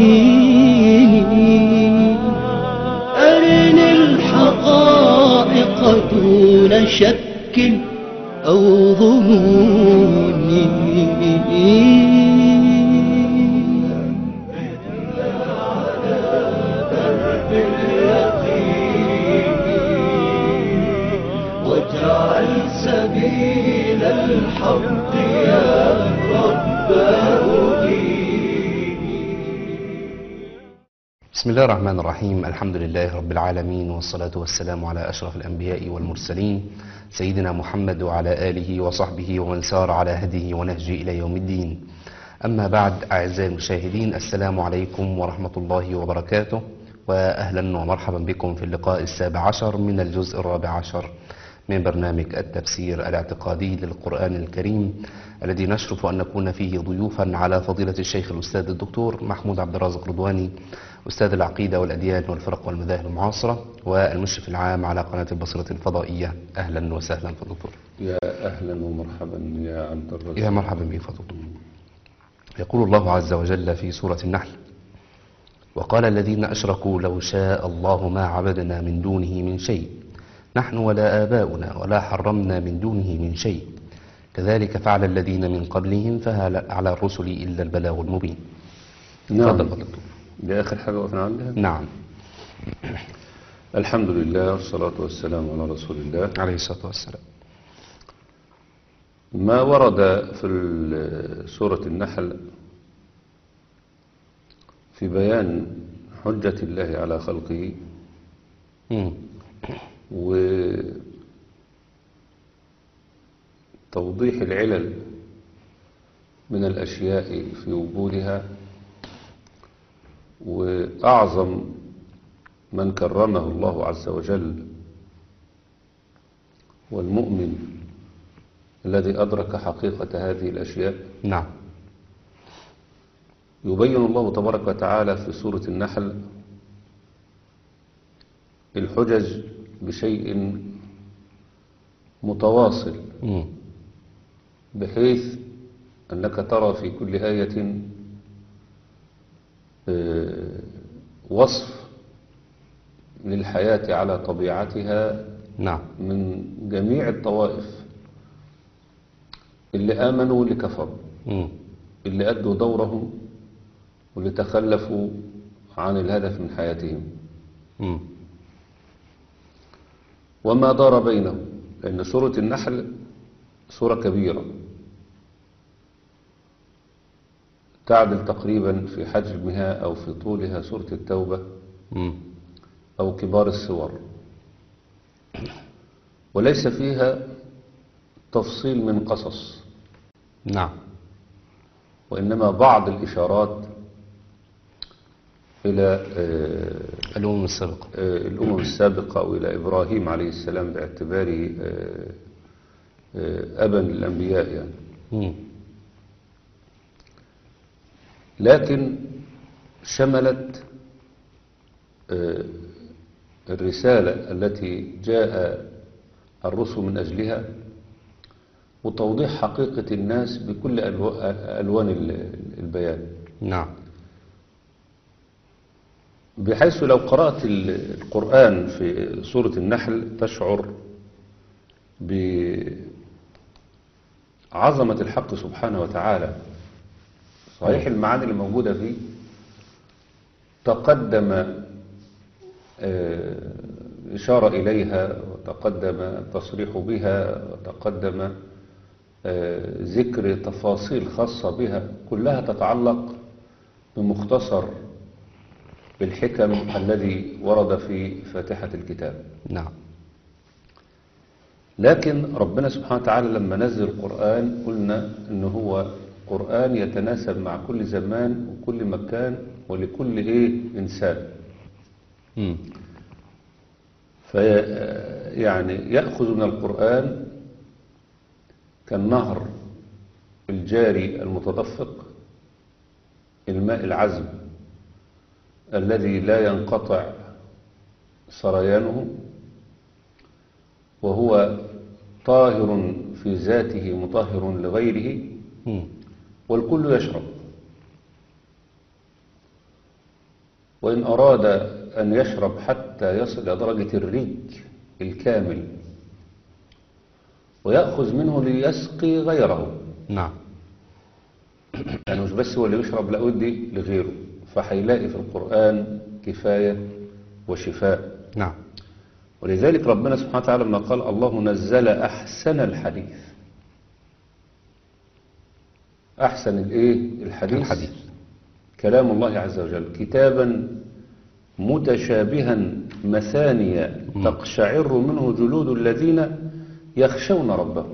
يقيني أرني الحقائق دون شك أو ظنون واجعل سبيل الحق يا رب بسم الله الرحمن الرحيم الحمد لله رب العالمين والصلاة والسلام على أشرف الأنبياء والمرسلين سيدنا محمد وعلى آله وصحبه ومن سار على هديه ونهجه إلى يوم الدين أما بعد أعزائي المشاهدين السلام عليكم ورحمة الله وبركاته وأهلا ومرحبا بكم في اللقاء السابع عشر من الجزء الرابع عشر من برنامج التفسير الاعتقادي للقرآن الكريم الذي نشرف أن نكون فيه ضيوفا على فضيلة الشيخ الأستاذ الدكتور محمود عبد الرازق رضواني أستاذ العقيدة والأديان والفرق والمذاهب المعاصرة والمشرف العام على قناة البصرة الفضائية أهلا وسهلا في الدكتور يا أهلا ومرحبا يا عبد الرزاق يا مرحبا بك فضل يقول الله عز وجل في سورة النحل وقال الذين أشركوا لو شاء الله ما عبدنا من دونه من شيء نحن ولا آباؤنا ولا حرمنا من دونه من شيء كذلك فعل الذين من قبلهم فهل على الرسل إلا البلاغ المبين نعم تفضل فضل الدكتور. دي آخر حاجة وقفنا عندها نعم الحمد لله والصلاة والسلام على رسول الله عليه الصلاة والسلام ما ورد في ال- سورة النحل في بيان حجة الله على خلقه مم. وتوضيح العلل من الأشياء في وجودها وأعظم من كرمه الله عز وجل والمؤمن الذي أدرك حقيقة هذه الأشياء نعم يبين الله تبارك وتعالى في سورة النحل الحجج بشيء متواصل مم. بحيث أنك ترى في كل آية آه، وصف للحياة على طبيعتها نعم من جميع الطوائف اللي آمنوا واللي كفروا مم. اللي أدوا دورهم واللي تخلفوا عن الهدف من حياتهم مم. وما دار بينهم لأن سورة النحل سورة كبيرة تعدل تقريبا في حجمها أو في طولها سورة التوبة مم. أو كبار السور وليس فيها تفصيل من قصص نعم وإنما بعض الإشارات إلى آه، الأمم السابقة آه، الأمم السابقة أو إلى إبراهيم عليه السلام باعتباره آه، آه، أبا للأنبياء يعني مم. لكن شملت آه، الرسالة التي جاء الرسل من أجلها وتوضيح حقيقة الناس بكل ألو- ألوان ال- البيان نعم بحيث لو قرأت ال- القرآن في سورة النحل تشعر بعظمة الحق سبحانه وتعالى صحيح المعاني اللي موجودة فيه تقدم آه، إشارة إليها وتقدم التصريح بها وتقدم آه، ذكر تفاصيل خاصة بها كلها تتعلق بمختصر بالحكم الذي ورد في فاتحة الكتاب نعم لكن ربنا سبحانه وتعالى لما نزل القرآن قلنا أنه هو قرآن يتناسب مع كل زمان وكل مكان ولكل إيه إنسان مم. في يعني يأخذ من القرآن كالنهر الجاري المتدفق الماء العذب الذي لا ينقطع سريانه وهو طاهر في ذاته مطهر لغيره مم. والكل يشرب وإن أراد أن يشرب حتى يصل إلى درجة الريج الكامل ويأخذ منه ليسقي غيره نعم يعني مش بس هو اللي بيشرب لا ودي لغيره فهيلاقي في القرآن كفاية وشفاء نعم ولذلك ربنا سبحانه وتعالى لما قال الله نزل أحسن الحديث أحسن الإيه الحديث, الحديث. كلام الله عز وجل كتابا متشابها مثانيا تقشعر منه جلود الذين يخشون ربهم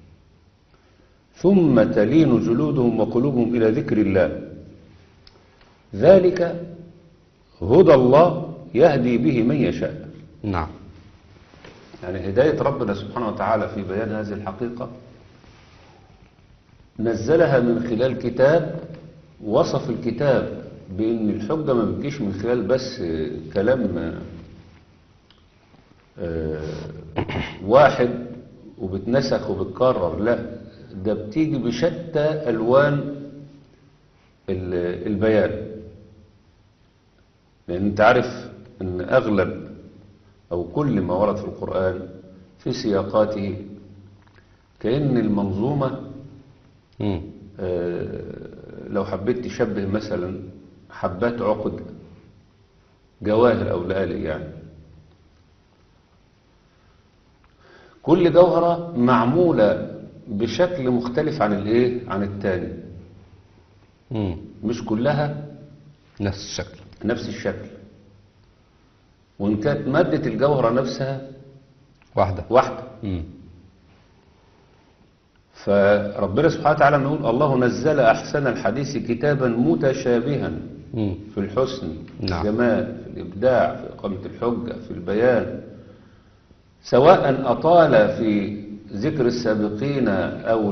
ثم تلين جلودهم وقلوبهم إلى ذكر الله ذلك هدى الله يهدي به من يشاء نعم يعني هداية ربنا سبحانه وتعالى في بيان هذه الحقيقة نزلها من خلال كتاب وصف الكتاب بأن الحجة ما بتجيش من خلال بس كلام آه، واحد وبتنسخ وبتكرر لا ده بتيجي بشتى ألوان ال- البيان لأن أنت عارف أن أغلب أو كل ما ورد في القرآن في سياقاته كأن المنظومة مم. آه، لو حبيت تشبه مثلا حبات عقد جواهر أو لآلئ يعني كل جوهرة معمولة بشكل مختلف عن الايه عن التاني مم. مش كلها نفس الشكل نفس الشكل وإن كانت مادة الجوهرة نفسها واحدة واحدة مم. فربنا سبحانه وتعالى نقول الله نزل أحسن الحديث كتابا متشابها مم. في الحسن في نعم. الجمال في الإبداع في إقامة الحجة في البيان سواء أطال في ذكر السابقين أو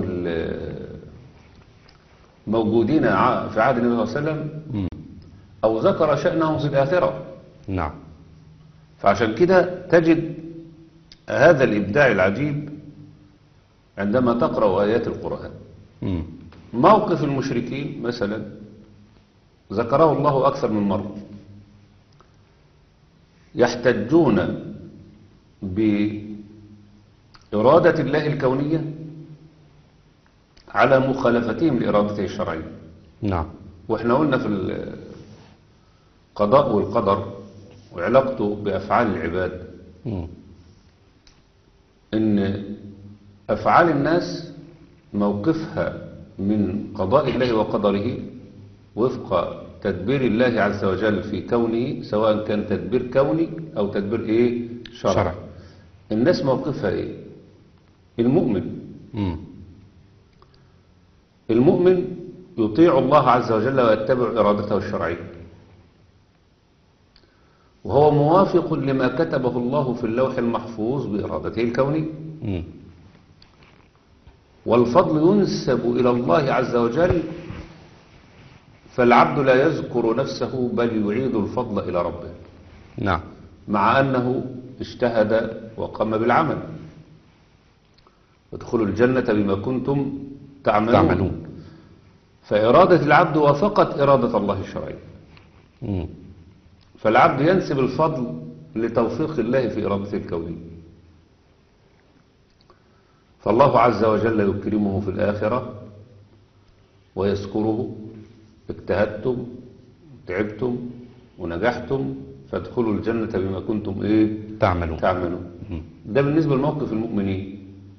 الموجودين ع- في عهد النبي صلى الله عليه وسلم مم. أو ذكر شأنهم في الآخرة نعم فعشان كده تجد هذا الإبداع العجيب عندما تقرأ آيات القرآن مم. موقف المشركين مثلا ذكره الله أكثر من مرة يحتجون بإرادة الله الكونية على مخالفتهم لإرادته الشرعية نعم واحنا قلنا في القضاء والقدر وعلاقته بأفعال العباد مم. ان افعال الناس موقفها من قضاء الله وقدره وفق تدبير الله عز وجل في كونه سواء كان تدبير كوني او تدبير ايه شرعي شرعي. الناس موقفها ايه المؤمن مم. المؤمن يطيع الله عز وجل ويتبع ارادته الشرعيه وهو موافق لما كتبه الله في اللوح المحفوظ بارادته الكونيه مم. والفضل ينسب إلى الله عز وجل فالعبد لا يذكر نفسه بل يعيد الفضل إلى ربه نعم مع أنه اجتهد وقام بالعمل ادخلوا الجنة بما كنتم تعملون, تعملون. فإرادة العبد وافقت إرادة الله الشرعية مم. فالعبد ينسب الفضل لتوفيق الله في إرادته الكونية فالله عز وجل يكرمه في الآخرة ويذكره اجتهدتم تعبتم ونجحتم فادخلوا الجنة بما كنتم ايه تعملون تعملون مم. ده بالنسبة لموقف المؤمنين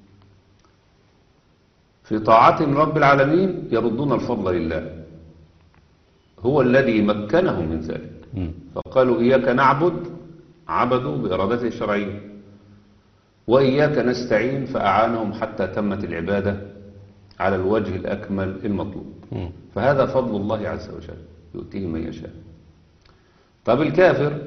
في طاعتهم رب العالمين يردون الفضل لله هو الذي مكنهم من ذلك مم. فقالوا إياك نعبد عبدوا بإرادته الشرعية وإياك نستعين فأعانهم حتى تمت العبادة على الوجه الأكمل المطلوب مم. فهذا فضل الله عز وجل يؤتيه من يشاء طب الكافر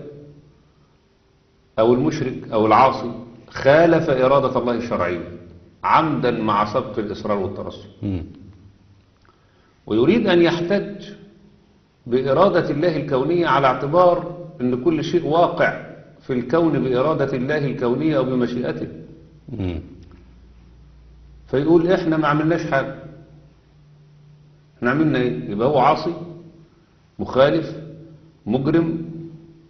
أو المشرك أو العاصي خالف إرادة الله الشرعية عمدا مع سبق الإصرار والترصد مم. ويريد أن يحتج بإرادة الله الكونية على اعتبار أن كل شيء واقع في الكون بإرادة الله الكونية أو بمشيئته مم. فيقول إحنا ما عملناش حاجة احنا عملنا إيه يبقى هو عاصي مخالف مجرم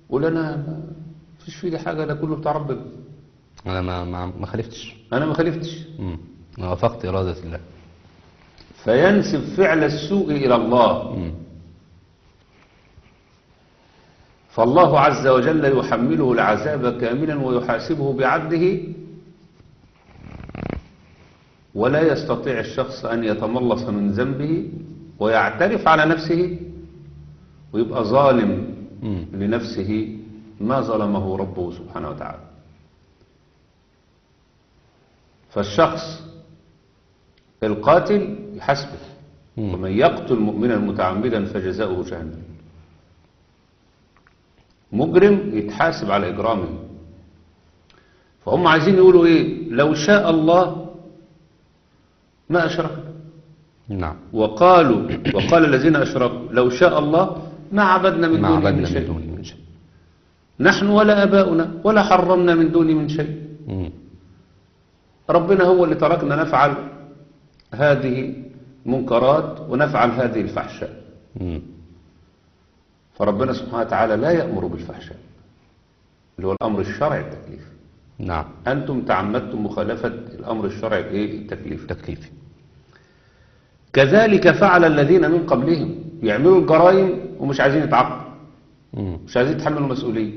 قول أنا ما فيش في إيدي حاجة ده كله بتاع ربنا انا ما ما, ما خالفتش أنا ما خالفتش مم. انا وافقت اراده الله فينسب فعل السوء إلى الله مم. فالله عز وجل يحمله العذاب كاملا ويحاسبه بعدله ولا يستطيع الشخص أن يتملص من ذنبه ويعترف على نفسه ويبقى ظالم مم. لنفسه ما ظلمه ربه سبحانه وتعالى فالشخص القاتل يحاسبه مم. ومن يقتل مؤمنا متعمدا فجزاؤه جهنم مجرم يتحاسب على إجرامه فهم عايزين يقولوا إيه لو شاء الله ما أشركنا نعم وقالوا وقال الذين أشركوا لو شاء الله ما عبدنا من ما دونه عبدنا من من شيء دونه من شيء نحن ولا أباؤنا ولا حرمنا من دونه من شيء مم. ربنا هو اللي تركنا نفعل هذه المنكرات ونفعل هذه الفحشاء مم. فربنا سبحانه وتعالى لا يأمر بالفحشاء اللي هو الأمر الشرعي التكليفي نعم أنتم تعمدتم مخالفة الأمر الشرعي الإيه؟ التكليفي تكليفي كذلك فعل الذين من قبلهم يعملوا الجرائم ومش عايزين يتعاقبوا مم. مش عايزين يتحملوا المسؤولية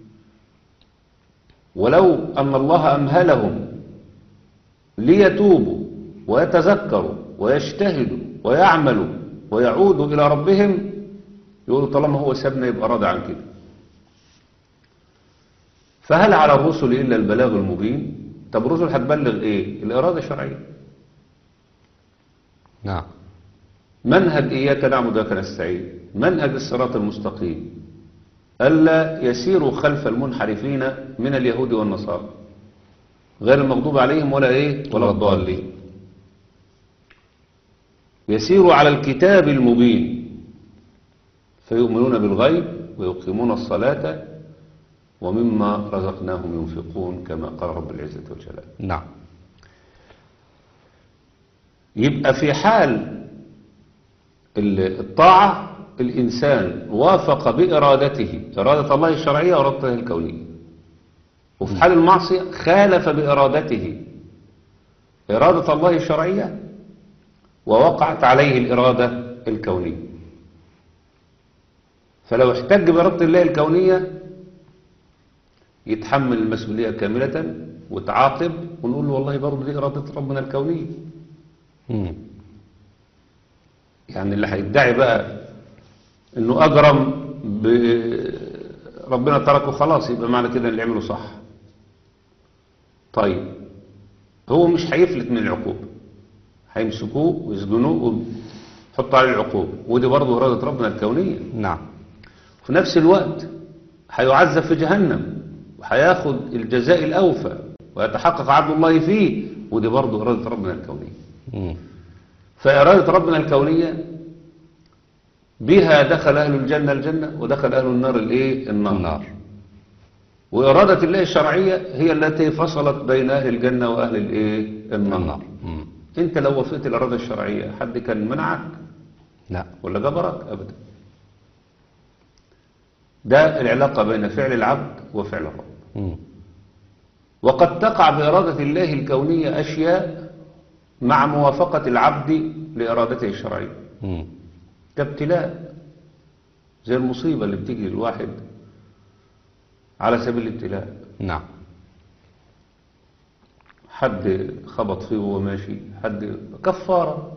ولو أن الله أمهلهم ليتوبوا ويتذكروا ويجتهدوا ويعملوا ويعودوا إلى ربهم يقولوا طالما هو سابنا يبقى راضي عن كده فهل على الرسل إلا البلاغ المبين طب الرسل هتبلغ إيه الإرادة الشرعية نعم منهج إياك نعبد وإياك نستعين منهج الصراط المستقيم ألا يسيروا خلف المنحرفين من اليهود والنصارى غير المغضوب عليهم ولا إيه ولا الضالين يسيروا على الكتاب المبين فيؤمنون بالغيب ويقيمون الصلاة ومما رزقناهم ينفقون كما قال رب العزة والجلال نعم يبقى في حال ال- الطاعة الإنسان وافق بإرادته إرادة الله الشرعية وإرادته الكونية وفي حال المعصية خالف بإرادته إرادة الله الشرعية ووقعت عليه الإرادة الكونية فلو احتج بإرادة الله الكونية يتحمل المسؤولية كاملة وتعاقب ونقول له والله برضه دي إرادة ربنا الكونية مم. يعني اللي هيدعي بقى انه اجرم ب... ربنا تركه خلاص يبقى معنى كده اللي عمله صح طيب هو مش هيفلت من العقوبة هيمسكوه ويسجنوه ويحطوا عليه العقوبة ودي برضه إرادة ربنا الكونية نعم في نفس الوقت هيعذب في جهنم وهياخد الجزاء الأوفى ويتحقق عدل الله فيه ودي برضه إرادة ربنا الكونية مم. فإرادة ربنا الكونية بها دخل أهل الجنة الجنة ودخل أهل النار الإيه النار, النار وإرادة الله الشرعية هي التي فصلت بين أهل الجنة وأهل الإيه النار, النار مم. أنت لو وفقت الإرادة الشرعية حد كان منعك لا ولا جبرك أبدا ده العلاقة بين فعل العبد وفعل الرب مم. وقد تقع بإرادة الله الكونية أشياء مع موافقة العبد لإرادته الشرعية مم. ده ابتلاء زي المصيبة اللي بتيجي للواحد على سبيل الابتلاء نعم حد خبط فيه وهو ماشي حد كفارة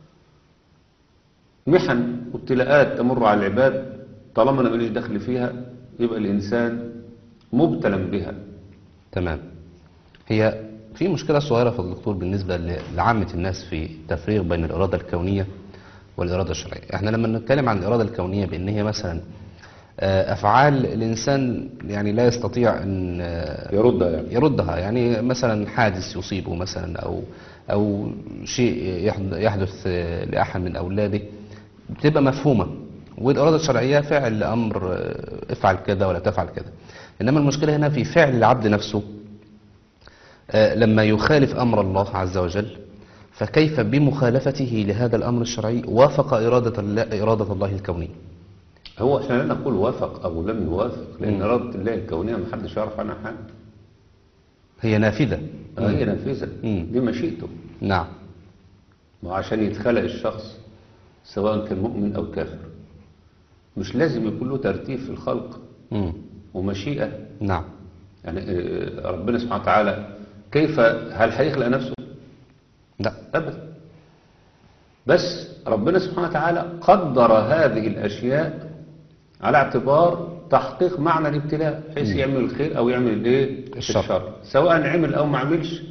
محن وابتلاءات تمر على العباد طالما انا ماليش دخل فيها يبقى الإنسان مبتلا بها تمام هي في مشكلة صغيرة في الدكتور بالنسبة ل- لعامة الناس في تفريق بين الإرادة الكونية والإرادة الشرعية احنا لما نتكلم عن الإرادة الكونية بأن هي مثلا آه، أفعال الإنسان يعني لا يستطيع أن آه، يردها يعني يردها يعني مثلا حادث يصيبه مثلا أو أو شيء يحد- يحدث آه، لأحد من أولاده بتبقى مفهومة والإرادة الشرعية فعل أمر آه، افعل كذا ولا تفعل كذا إنما المشكلة هنا في فعل العبد نفسه آه، لما يخالف أمر الله عز وجل فكيف بمخالفته لهذا الأمر الشرعي وافق إرادة الله, إرادة الله الكونية هو احنا لا نقول وافق او لم يوافق لان اراده الله الكونيه ما حدش يعرف عنها حاجه هي نافذة هي نافذه مم. دي مشيئته نعم ما هو عشان يتخلق الشخص سواء كان مؤمن او كافر مش لازم يكون له ترتيب في الخلق مم. ومشيئه نعم يعني آه، ربنا سبحانه وتعالى كيف هل هيخلق نفسه لا أبدا بس ربنا سبحانه وتعالى قدر هذه الأشياء على اعتبار تحقيق معنى الابتلاء بحيث يعمل الخير أو يعمل الايه الشر. سواء عمل أو ما عملش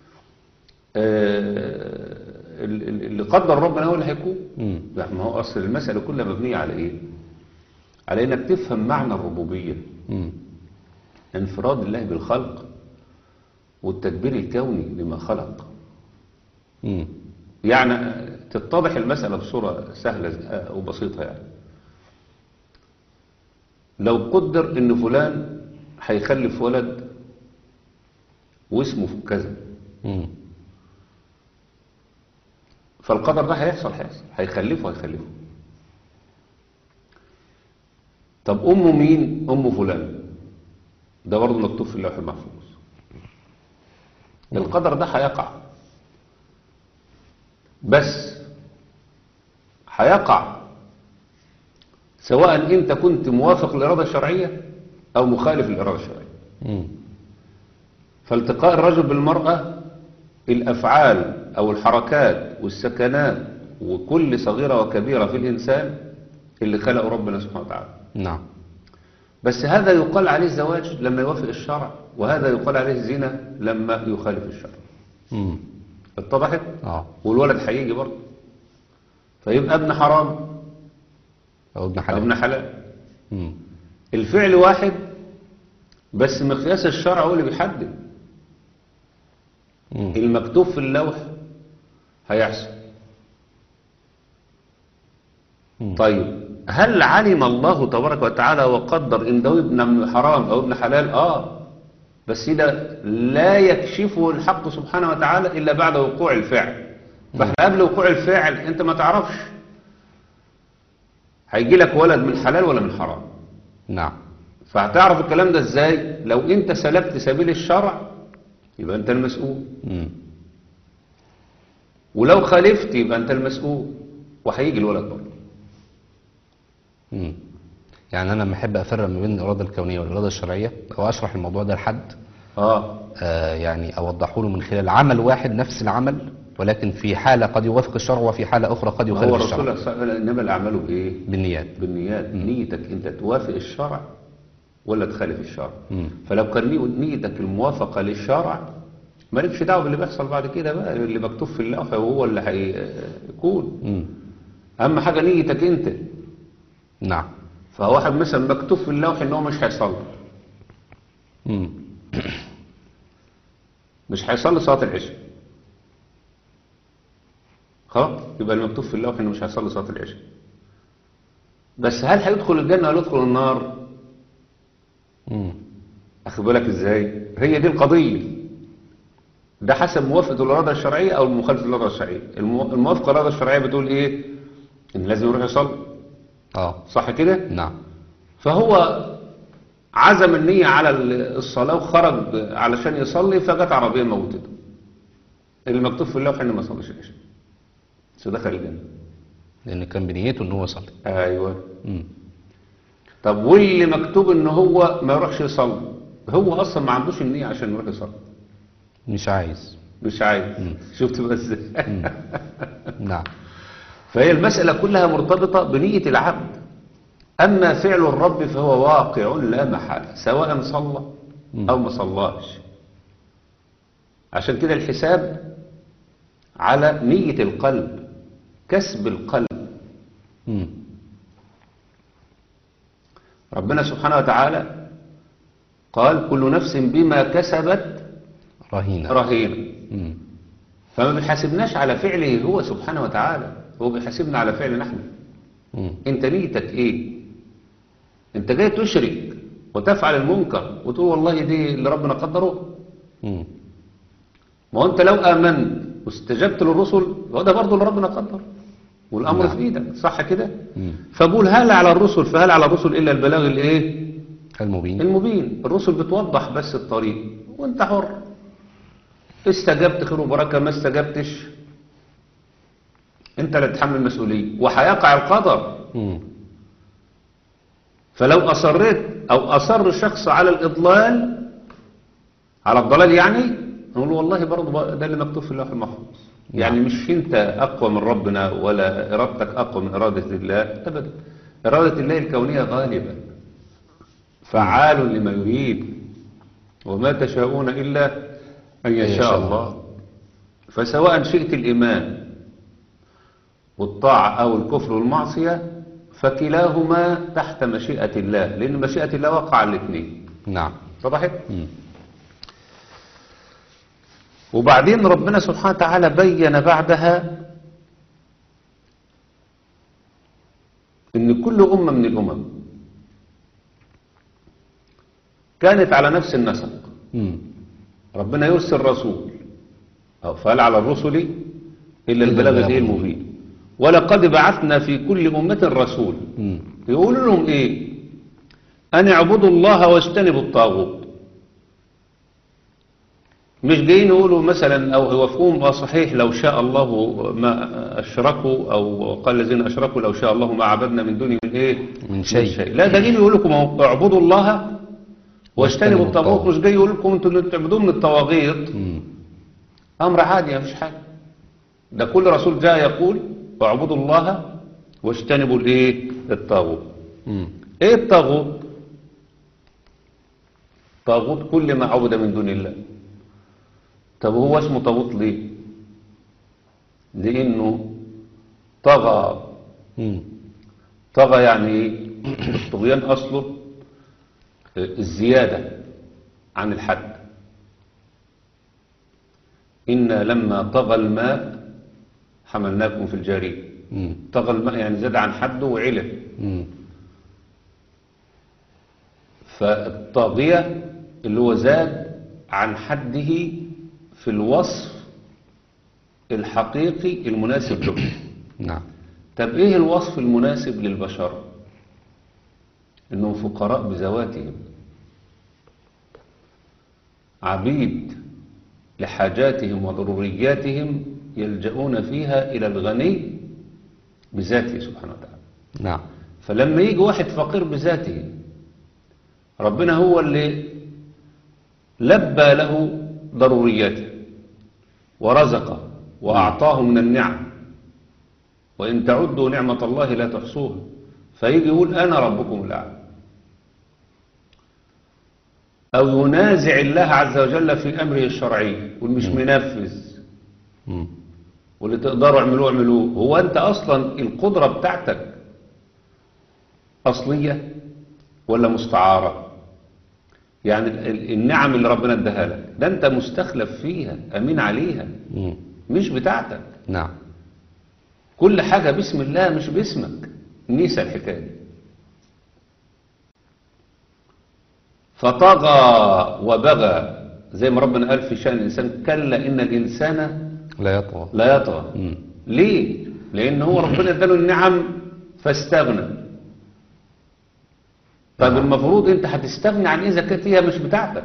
آه، ال- ال- اللي قدر ربنا هو اللي هيكون مم. لا ما هو أصل المسألة كلها مبنية على إيه على إنك تفهم معنى الربوبية مم. انفراد الله بالخلق والتدبير الكوني لما خلق مم. يعني تتضح المسألة بصورة سهلة وبسيطة يعني لو قدر ان فلان هيخلف ولد واسمه كذا مم. فالقدر ده هيحصل هيحصل هيخلفه هيخلفه طب أمه مين أم فلان ده برضه مكتوب في اللوح المحفوظ القدر ده هيقع بس هيقع سواء انت كنت موافق للإرادة الشرعية أو مخالف للإرادة الشرعية مم. فالتقاء الرجل بالمرأة الأفعال أو الحركات والسكنات وكل صغيرة وكبيرة في الإنسان اللي خلقه ربنا سبحانه وتعالى نعم بس هذا يقال عليه زواج لما يوافق الشرع وهذا يقال عليه زنا لما يخالف الشرع مم. اتضحت اه والولد هيجي برضه فيبقى ابن حرام او ابن أو حلال ابن حلال مم. الفعل واحد بس مقياس الشرع هو اللي بيحدد مم. المكتوب في اللوح هيحصل مم. طيب هل علم الله تبارك وتعالى وقدر ان ده ابن حرام او ابن حلال اه بس ده لا يكشفه الحق سبحانه وتعالى الا بعد وقوع الفعل فاحنا قبل وقوع الفعل انت ما تعرفش هيجي لك ولد من حلال ولا من حرام نعم فهتعرف الكلام ده ازاي لو انت سلكت سبيل الشرع يبقى انت المسؤول مم. ولو خالفت يبقى انت المسؤول وهيجي الولد برضه مم. يعني انا لما احب افرق ما بين الاراده الكونيه والاراده الشرعيه او اشرح الموضوع ده لحد اه آه يعني اوضحه له من خلال عمل واحد نفس العمل ولكن في حاله قد يوافق الشرع وفي حاله اخرى قد هو يخالف الرسول الشرع صلى الله عليه وسلم انما الاعمال بايه بالنيات بالنيات نيتك انت توافق الشرع ولا تخالف الشرع مم. فلو كان ني- نيتك الموافقه للشرع مالكش دعوه باللي بيحصل بعد كده بقى اللي مكتوب في اللوحه وهو اللي هيكون مم. اهم حاجه نيتك انت نعم فواحد مثلا مكتوب في اللوح ان هو مش هيصلي مم. مش هيصلي صلاه العشاء خلاص يبقى المكتوب في اللوح انه مش هيصلي صلاه العشاء بس هل هيدخل الجنه ولا يدخل النار مم. أخد بالك إزاي هي دي القضية ده حسب موافقة الإرادة الشرعية أو المخالفة الإرادة الشرعية المو- الموافقة الإرادة الشرعية بتقول إيه إن لازم يروح يصلي اه صح كده نعم فهو عزم النية على ال- الصلاة وخرج علشان يصلي فجت عربية موتته المكتوب في اللوح إنه ما صليش العشاء بس دخل الجنة لان كان بنيته ان هو يصلي أيوه مم. طب واللي مكتوب إن هو ما يروحش يصلي هو أصلا ما عندوش النية عشان يروح يصلي مش عايز مش عايز شفت بقى ازاي نعم فهي المسألة كلها مرتبطة بنية العبد أما فعل الرب فهو واقع لا محالة سواء صلى أو ما صلاش عشان كده الحساب على نية القلب كسب القلب مم. ربنا سبحانه وتعالى قال كل نفس بما كسبت رهينة رهينة مم. فما بيحاسبناش على فعله هو سبحانه وتعالى هو بيحاسبنا على فعل نحن مم. انت نيتك ايه انت جاي تشرك وتفعل المنكر وتقول والله دي اللي ربنا قدره مم. ما هو انت لو امنت واستجبت للرسل هو ده برضه اللي ربنا قدر والامر نعم. في ايدك صح كده مم. فبقول هل على الرسل فهل على الرسل الا البلاغ الايه المبين المبين الرسل بتوضح بس الطريق وانت حر استجبت خير وبركه ما استجبتش انت اللي تتحمل المسؤوليه وهيقع القدر مم. فلو اصريت او اصر شخص على الاضلال على الضلال يعني نقول والله برضه بقى ده اللي مكتوب في اللوح المحفوظ يعني مش انت اقوى من ربنا ولا ارادتك اقوى من اراده الله ابدا اراده الله الكونيه غالبه فعال لما يريد وما تشاءون الا ان يشاء يشاء الله فسواء شئت الايمان والطاعه او الكفر والمعصيه فكلاهما تحت مشيئه الله لان مشيئه الله وقع على الاثنين نعم صبحت مم. وبعدين ربنا سبحانه وتعالى بين بعدها ان كل امه من الامم كانت على نفس النسق مم. ربنا يرسل رسول أو فهل على الرسل إلا البلاغ البلاغ الإيه المبين ولقد بعثنا في كل أمة رسول مم. يقول لهم إيه أن اعبدوا الله واجتنبوا الطاغوت مش جايين يقولوا مثلا أو يوافقون آه صحيح لو شاء الله ما أشركوا أو قال الذين أشركوا لو شاء الله ما عبدنا من دونه من إيه من شيء. لا ده جايين يقول لكم أهو اعبدوا الله واجتنبوا واجتنبوا الطاغوت الطاغوت. مش جاي يقول لكم انتوا اللي بتعبدوه من الطواغيت مم. أمر عادي مفيش حاجة ده كل رسول جاء يقول واعبدوا الله واجتنبوا الايه الطاغوت مم. ايه الطاغوت طاغوت كل ما عبد من دون الله طب هو اسمه طاغوت ليه لانه طغى مم. طغى يعني ايه الطغيان اصله الزيادة عن الحد إنا لما طغى الماء حملناكم في الجارية مم. طغى الماء يعني زاد عن حده وعلم مم. فالطاغية اللي هو زاد عن حده في الوصف الحقيقي المناسب له نعم طب ايه الوصف المناسب للبشر انهم فقراء بذواتهم عبيد لحاجاتهم وضرورياتهم يلجؤون فيها الى الغني بذاته سبحانه وتعالى نعم فلما يجي واحد فقير بذاته ربنا هو اللي لبى له ضرورياته ورزقه وأعطاه من النعم وإن تعدوا نعمة الله لا تحصوها فيجي يقول أنا ربكم الأعلى أو ينازع الله عز وجل في أمره الشرعي يقول مش منفذ مم. واللي تقدروا اعملوه اعملوه هو أنت أصلا القدرة بتاعتك أصلية ولا مستعارة يعني ال- ال- النعم اللي ربنا اداها لك ده أنت مستخلف فيها أمين عليها مم. مش بتاعتك نعم كل حاجة باسم الله مش باسمك نيسى الحكاية دي فطغى وبغى زي ما ربنا قال في شأن الإنسان كلا إن الإنسان لا يطغى لا يطغى مم. ليه؟ لأن هو ربنا اداله النعم فاستغنى طيب نعم. المفروض أنت هتستغني عن إيه إذا كانت هي مش بتاعتك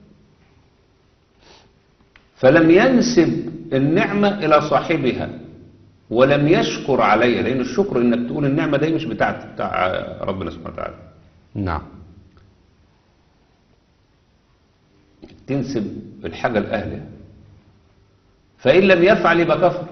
فلم ينسب النعمة إلى صاحبها ولم يشكر عليها لأن الشكر إنك تقول النعمة دي مش بتاعت بتاع ربنا سبحانه وتعالى نعم تنسب الحاجة لأهلها فإن لم يفعل يبقى كفر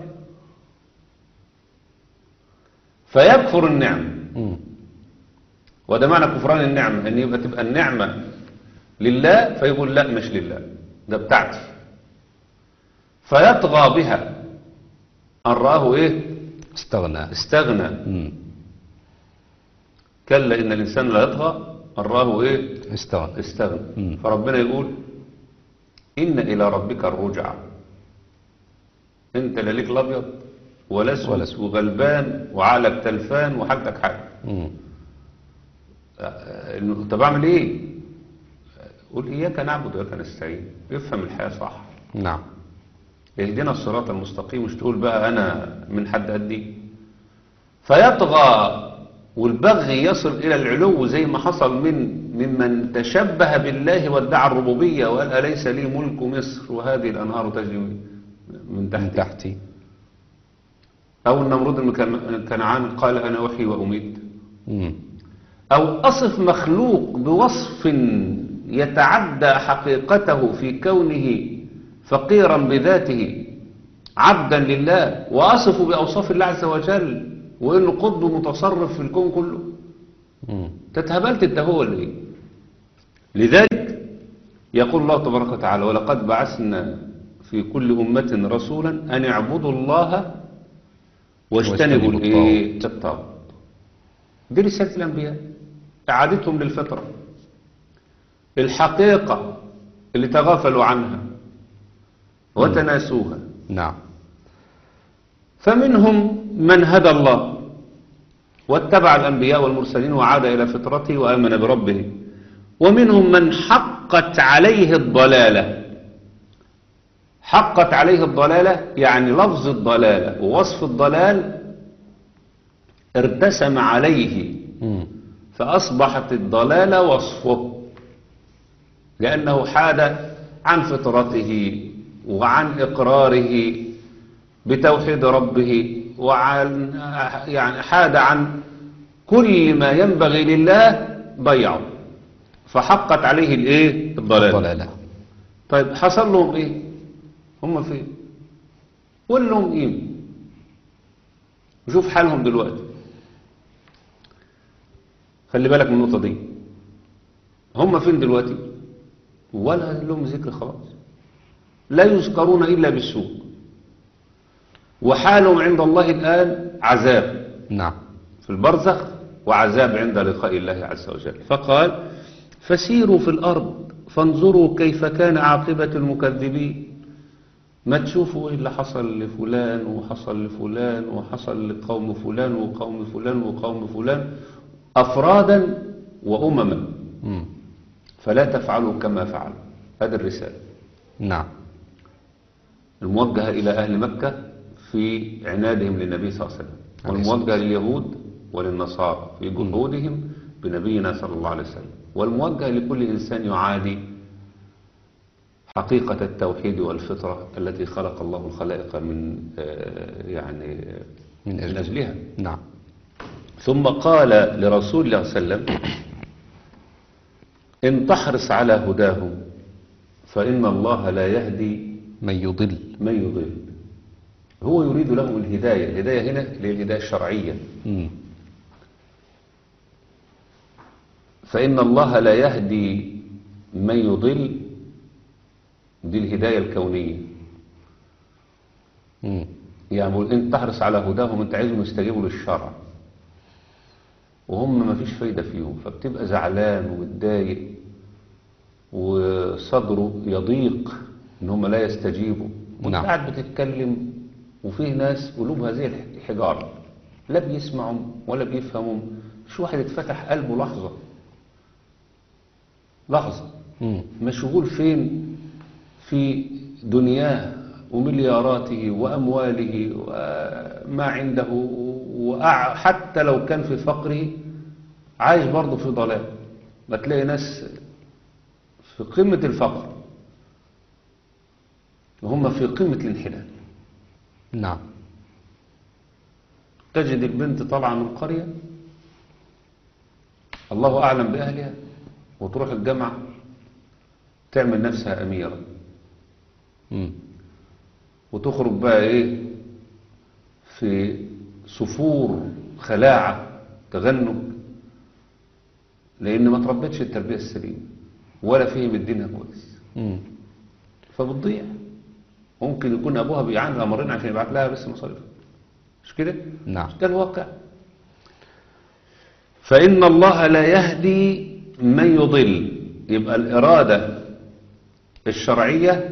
فيكفر النعمة مم. وده معنى كفران النعمة ان يبقى تبقى النعمة لله فيقول لا مش لله ده بتاعتي فيطغى بها أن رآه إيه استغنى استغنى مم. كلا إن الإنسان لا يطغى أن رآه إيه استغنى استغنى مم. فربنا يقول إن إلى ربك الرجع أنت لا ليك الأبيض ولا ولا أسود أسود. وغلبان وعقلك تلفان وحالتك حاجة مم. آه، إنه طب أعمل إيه؟ قول إياك نعبد وإياك نستعين افهم الحياة صح نعم اهدنا الصراط المستقيم مش تقول بقى أنا من حد قدي فيطغى والبغي يصل إلى العلو زي ما حصل من ممن تشبه بالله وادعى الربوبية وقال أليس لي ملك مصر وهذه الأنهار تجري من من تحت تحتي أو النمرود الكنعان قال أنا أحيي وأميت مم. أو أصف مخلوق بوصف يتعدى حقيقته في كونه فقيرا بذاته عبدا لله وأصف بأوصاف الله عز وجل وإنه قطب متصرف في الكون كله مم. تتهبلت انت هو اللي لذلك يقول الله تبارك وتعالى ولقد بعثنا في كل أمة رسولا أن اعبدوا الله واجتنبوا واجتنبوا الايه الطاغوت دي رسالة الأنبياء إعادتهم للفطرة الحقيقة اللي تغافلوا عنها وتناسوها نعم فمنهم من هدى الله واتبع الأنبياء والمرسلين وعاد إلى فطرته وآمن بربه ومنهم من حقت عليه الضلالة حقت عليه الضلالة يعني لفظ الضلالة ووصف الضلال ارتسم عليه مم. فأصبحت الضلالة وصفه لأنه حاد عن فطرته وعن إقراره بتوحيد ربه وعن يعني حاد عن كل ما ينبغي لله ضيعه فحقت عليه الايه الضلالة ضلالة طيب حصل لهم ايه هم فين قول لهم ايه وشوف حالهم دلوقتي خلي بالك من النقطة دي هم فين دلوقتي ولا لهم ذكر خلاص لا يذكرون إلا بالسوء وحالهم عند الله الآن عذاب نعم في البرزخ وعذاب عند لقاء الله عز وجل فقال فسيروا في الأرض فانظروا كيف كان عاقبة المكذبين ما تشوفوا ايه اللي حصل لفلان وحصل لفلان وحصل لقوم فلان وقوم فلان وقوم فلان أفرادا وأمما مم. فلا تفعلوا كما فعلوا هذه الرسالة نعم الموجهة إلى أهل مكة في عنادهم للنبي صلى الله عليه وسلم عليه الصلاة والموجهة لليهود وللنصارى في جحودهم بنبينا صلى الله عليه وسلم والموجهة لكل إنسان يعادي حقيقة التوحيد والفطرة التي خلق الله الخلائق من آه، يعني من من أجل أجلها نعم ثم قال لرسول الله صلى الله عليه وسلم إن تحرص على هداهم فإن الله لا يهدي من يضل من يضل هو يريد لهم الهداية الهداية هنا اللي هي الهداية الشرعية مم. فإن الله لا يهدي من يضل دي الهداية الكونية مم. يعني بقول انت تحرص على هداهم انت عايزهم يستجيبوا للشرع وهم ما فيش فايدة فيهم فبتبقى زعلان ومتضايق وصدره يضيق ان هم لا يستجيبوا وانت نعم. قاعد بتتكلم وفيه ناس قلوبها زي الحجارة لا بيسمعوا ولا بيفهموا مش واحد اتفتح قلبه لحظة لحظة مم. مشغول فين في دنياه وملياراته وأمواله وما عنده وحتى لو كان في فقره عايش برضه في ضلال ما تلاقي ناس في قمة الفقر وهم في قمة الانحلال نعم تجد البنت طالعة من قرية الله أعلم بأهلها وتروح الجامعة تعمل نفسها أميرة مم. وتخرج بقى ايه في صفور خلاعة تغنج لان ما تربتش التربية السليمة ولا فهم الدين كويس مم. فبتضيع ممكن يكون ابوها بيعاني الامرين عشان يبعت لها بس مصاريف مش كده نعم مش ده الواقع فإن الله لا يهدي من يضل يبقى الإرادة الشرعية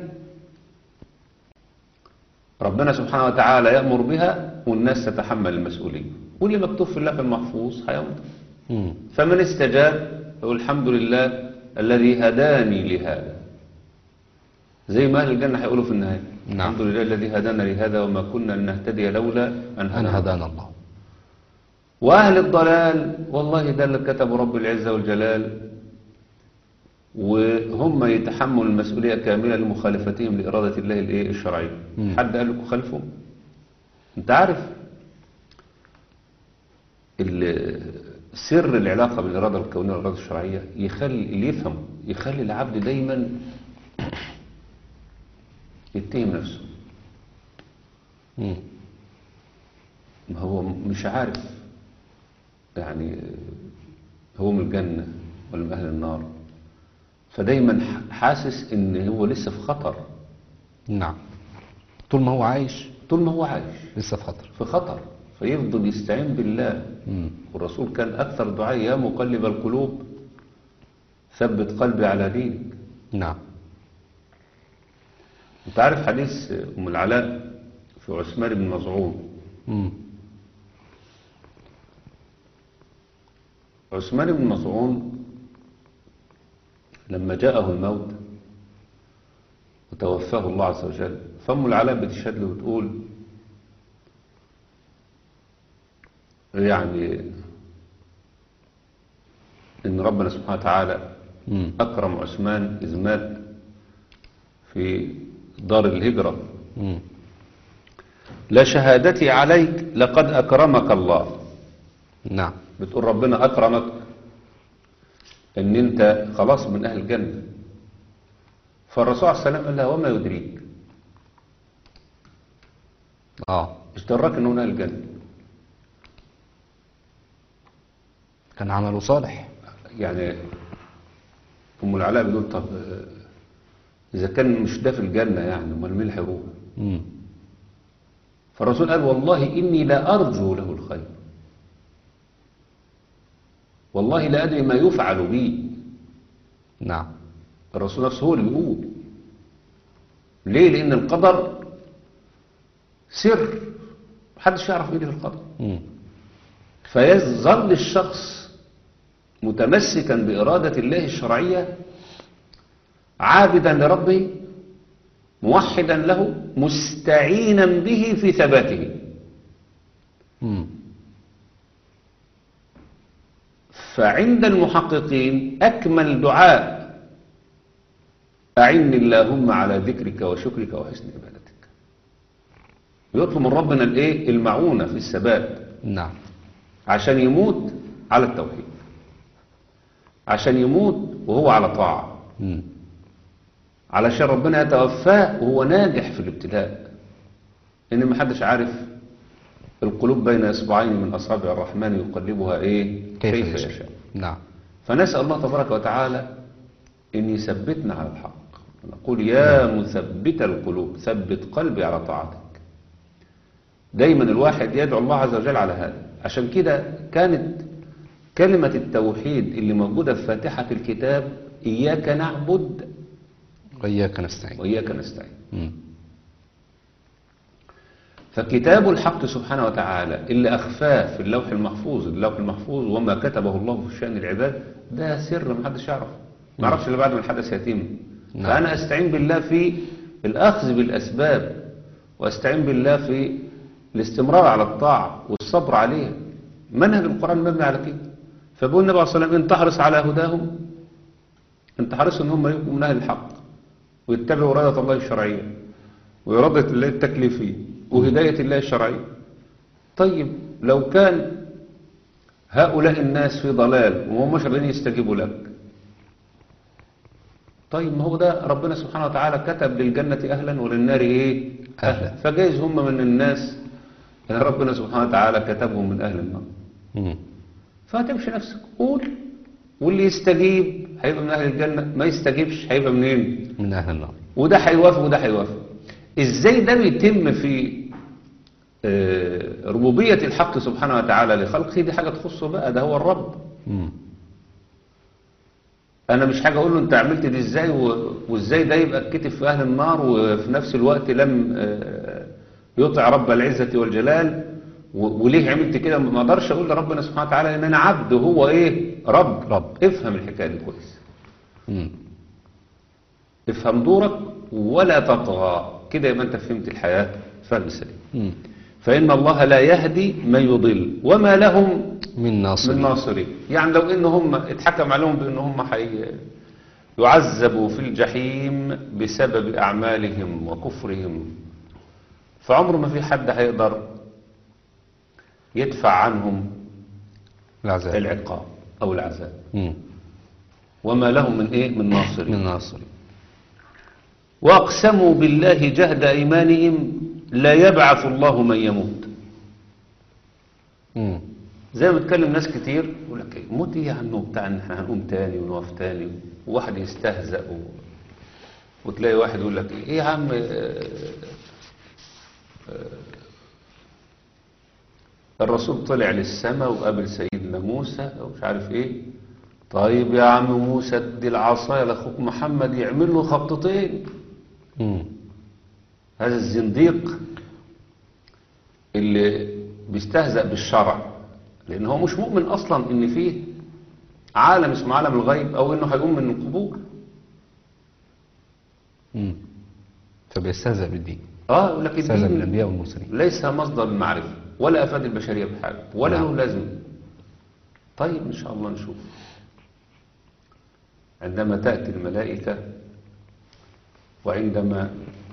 ربنا سبحانه وتعالى يأمر بها والناس تتحمل المسؤولية واللي مكتوب في الله في المحفوظ هيمضي مم. فمن استجاب يقول الحمد لله الذي هداني لهذا زي ما أهل الجنة هيقولوا في النهاية نعم. الحمد لله الذي هدانا لهذا وما كنا لنهتدي لولا أن أن هدانا هدانا الله وأهل الضلال والله ده اللي كتبه رب العزة والجلال وهم يتحملوا المسؤولية كاملة لمخالفتهم لإرادة الله الإيه الشرعية مم. حد قال لكم خالفهم انت عارف ال- سر العلاقة بين الإرادة الكونية والإرادة الشرعية يخلي اللي يفهم يخلي العبد دايما يتهم نفسه مم. ما هو مش عارف يعني هو من الجنة ولا من أهل النار فدايما ح- حاسس ان هو لسه في خطر نعم طول ما هو عايش طول ما هو عايش لسه في خطر في خطر فيفضل يستعين بالله مم. والرسول كان أكثر دعاء يا مقلب القلوب ثبت قلبي على دينك نعم انت عارف حديث أم العلاء في عثمان بن مظعون مم. عثمان بن مظعون لما جاءه الموت وتوفاه الله عز وجل فأم العلاء بتشهد له وتقول يعني إن ربنا سبحانه وتعالى مم. أكرم عثمان إذ مات في دار الهجرة مم. لا شهادتي عليك لقد أكرمك الله نعم بتقول ربنا أكرمك ان انت خلاص من اهل الجنة فالرسول عليه السلام قال لها وما يدريك اه مش دراك انه من اهل الجنة كان عمله صالح يعني ام العلاء بتقول طب آه، اذا كان مش ده في الجنة يعني امال مين اللي هيروح مم. فالرسول قال والله اني لا ارجو له الخير والله لا ادري ما يفعل بي نعم الرسول نفسه هو اللي بيقول ليه لان القدر سر محدش يعرف ايه اللي في القدر مم. فيظل الشخص متمسكا بإرادة الله الشرعية عابدا لربه موحدا له مستعينا به في ثباته مم. فعند المحققين أكمل دعاء أعني اللهم على ذكرك وشكرك وحسن عبادتك يطلب من ربنا الايه المعونة في الثبات نعم عشان يموت على التوحيد عشان يموت وهو على طاعة مم. علشان ربنا يتوفاه وهو ناجح في الابتلاء ان ما حدش عارف القلوب بين اصبعين من اصابع الرحمن يقلبها ايه كيف يشاء نعم فنسأل الله تبارك وتعالى ان يثبتنا على الحق نقول يا مثبت القلوب ثبت قلبي على طاعتك دايما الواحد يدعو الله عز وجل على هذا عشان كده كانت كلمة التوحيد اللي موجودة في فاتحة الكتاب إياك نعبد وإياك نستعين وإياك نستعين مم. فكتاب الحق سبحانه وتعالى اللي أخفاه في اللوح المحفوظ اللوح المحفوظ وما كتبه الله في شأن العباد ده سر محدش يعرف ما يعرفش إلا بعد ما الحدث يتم نعم. فأنا أستعين بالله في الأخذ بالأسباب وأستعين بالله في الاستمرار على الطاعة والصبر عليها منهج القرآن مبني على كده فبقول النبي عليه الصلاة والسلام إن تحرص على هداهم أنت حريص إن هم يبقوا من أهل الحق ويتبعوا إرادة الله الشرعية وإرادة الله التكليفية وهداية الله الشرعية طيب لو كان هؤلاء الناس في ضلال وهم مش راضيين يستجيبوا لك طيب ما هو ده ربنا سبحانه وتعالى كتب للجنة أهلا وللنار إيه أهلا. فجايز هم من الناس اللي ربنا سبحانه وتعالى كتبهم من أهل النار مم. فهتمشي نفسك قول واللي يستجيب هيبقى من أهل الجنة ما يستجيبش هيبقى منين من أهل النار وده هيوافق وده هيوافق ازاي ده بيتم في آه، ربوبية الحق سبحانه وتعالى لخلقه دي حاجة تخصه بقى ده هو الرب مم. انا مش حاجة اقول له انت عملت دي ازاي و- وازاي ده يبقى اتكتب في اهل النار وفي نفس الوقت لم آه، يطع رب العزة والجلال و- وليه عملت كده ما اقدرش اقول لربنا سبحانه وتعالى ان انا عبد وهو ايه رب رب. افهم الحكاية دي كويس مم. افهم دورك ولا تطغى كده يبقى انت فهمت الحياة فهم سليم مم. فإن الله لا يهدي من يضل وما لهم من ناصر من ناصرين يعني لو إن هم اتحكم عليهم بأن هم حي يعذبوا في الجحيم بسبب أعمالهم وكفرهم فعمر ما في حد هيقدر يدفع عنهم العذاب العقاب أو العذاب مم. وما لهم من إيه من ناصرين من ناصر وأقسموا بالله جهد أيمانهم لا يبعث الله من يموت مم. زي ما بتكلم ناس كتير يقول لك إيه، موت ايه يا عم بتاع ان احنا هنقوم تاني ونقف تاني وواحد يستهزأ و... وتلاقي واحد يقول لك ايه يا عم آه، آه، الرسول طلع للسماء وقابل سيدنا موسى او مش عارف ايه طيب يا عم موسى ادي العصايه لاخوك محمد يعمل له خبطتين مم. هذا الزنديق اللي بيستهزأ بالشرع لأن هو مش مؤمن أصلا إن فيه عالم اسمه عالم الغيب أو إنه هيقوم من القبور مم. فبيستهزأ بالدين آه يقول لك يستهزأ الدين بالأنبياء والمرسلين ليس مصدر المعرفة ولا أفاد البشرية بحاجة ولا نعم. له لازمة طيب إن شاء الله نشوف عندما تأتي الملائكة وعندما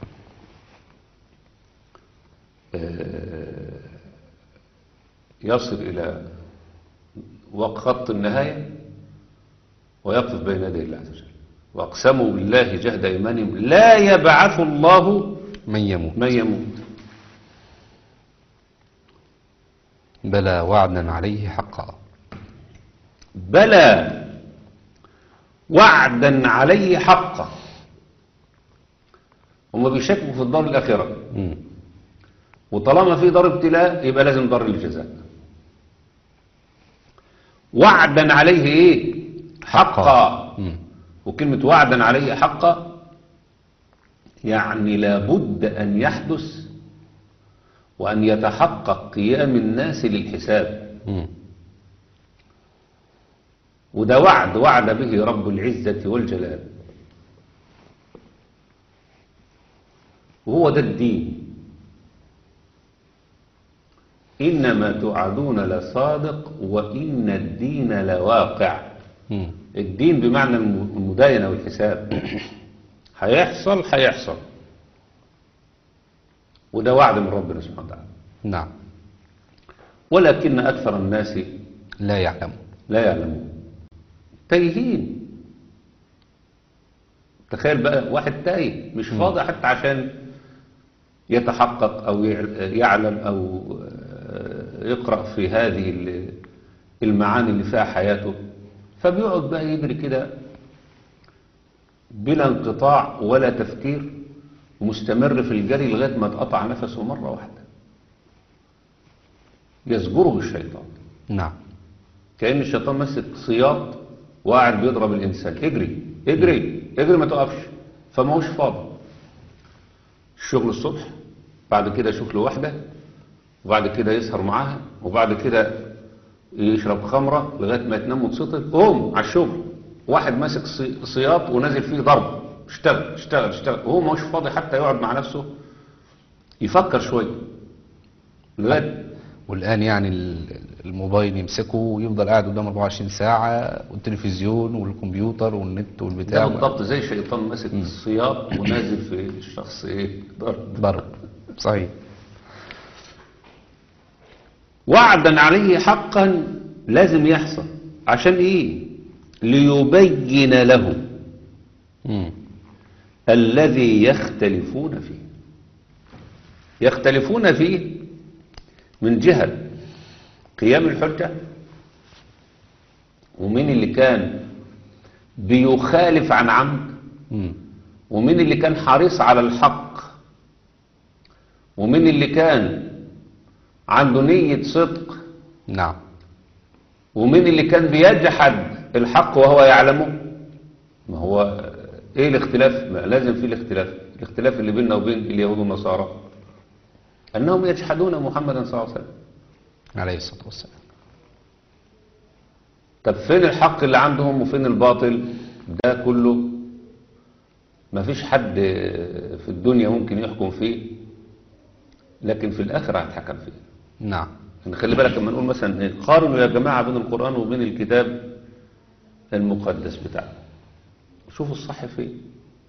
آه، يصل إلى وق- خط النهاية ويقف بين يدي الله عز وجل وأقسموا بالله جهد إيمانهم لا يبعث الله من يموت من يموت بلى وعدا عليه حقا بلى وعدا عليه حقا هم بيشكوا في الدار الآخرة مم. وطالما في دار ابتلاء يبقى لازم دار الجزاء وعدا عليه ايه حقا مم. وكلمة وعدا عليه حقا يعني لابد أن يحدث وأن يتحقق قيام الناس للحساب مم. وده وعد وعد به رب العزة والجلال وهو ده الدين إنما توعدون لصادق وإن الدين لواقع مم. الدين بمعنى الم- المداينة والحساب هيحصل هيحصل وده وعد من ربنا سبحانه وتعالى نعم ولكن أكثر الناس لا يعلم لا يعلمون تايهين تخيل بقى واحد تايه مش فاضي حتى عشان يتحقق أو يع- يعلم أو آه، يقرأ في هذه ال- المعاني اللي فيها حياته فبيقعد بقى يجري كده بلا انقطاع ولا تفكير مستمر في الجري لغاية ما اتقطع نفسه مرة واحدة يزجره الشيطان نعم كأن الشيطان ماسك سياط وقاعد بيضرب الإنسان اجري اجري اجري ما تقفش فما هوش فاضي الشغل الصبح بعد كده يشوف له واحدة وبعد كده يسهر معاها وبعد كده يشرب خمرة لغاية ما تنام وتسطل قوم على الشغل واحد ماسك سي- سياط ونازل فيه ضرب اشتغل اشتغل اشتغل وهو ما هوش فاضي حتى يقعد مع نفسه يفكر شوية لغاية والآن يعني ال- الموبايل يمسكه ويفضل قاعد قدامه 24 ساعة والتلفزيون والكمبيوتر والنت ده والبتاع بالضبط زي شيطان ماسك السياط ونازل في الشخص ايه ضرب ضرب صحيح وعدا عليه حقا لازم يحصل عشان ايه ليبين له مم. الذي يختلفون فيه يختلفون فيه من جهة قيام الحجة ومين اللي كان بيخالف عن عمد مم. ومين اللي كان حريص على الحق ومين اللي كان عنده نية صدق نعم ومين اللي كان بيجحد الحق وهو يعلمه ما هو ايه الاختلاف ما لازم في الاختلاف الاختلاف اللي بيننا وبين اليهود والنصارى انهم يجحدون محمدا صلى الله عليه وسلم عليه الصلاة والسلام طب فين الحق اللي عندهم وفين الباطل ده كله ما فيش حد في الدنيا ممكن يحكم فيه لكن في الآخرة هتحكم فيه نعم يعني خلي بالك لما نقول مثلا إيه، قارنوا يا جماعة بين القرآن وبين الكتاب المقدس بتاعنا شوفوا الصح فين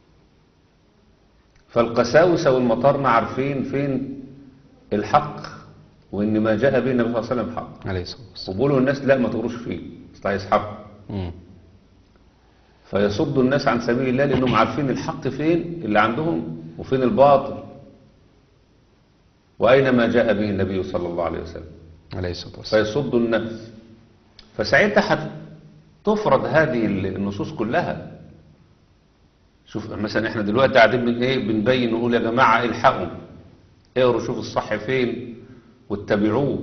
فالقساوسة والمطارنة عارفين فين الحق وإن ما جاء به النبي صلى الله عليه وسلم حق عليه الصلاة والسلام وبيقولوا الناس لا ما تقروش فيه اصل عايز حق مم. فيصدوا الناس عن سبيل الله لأنهم عارفين الحق فين اللي عندهم وفين الباطل وأين ما جاء به النبي صلى الله عليه وسلم عليه الصلاة والسلام فيصدوا الناس فساعتها هتفرض هذه النصوص كلها شوف مثلا احنا دلوقتي قاعدين من ايه بنبين نقول يا جماعة الحقوا اقروا شوفوا الصح فين واتبعوه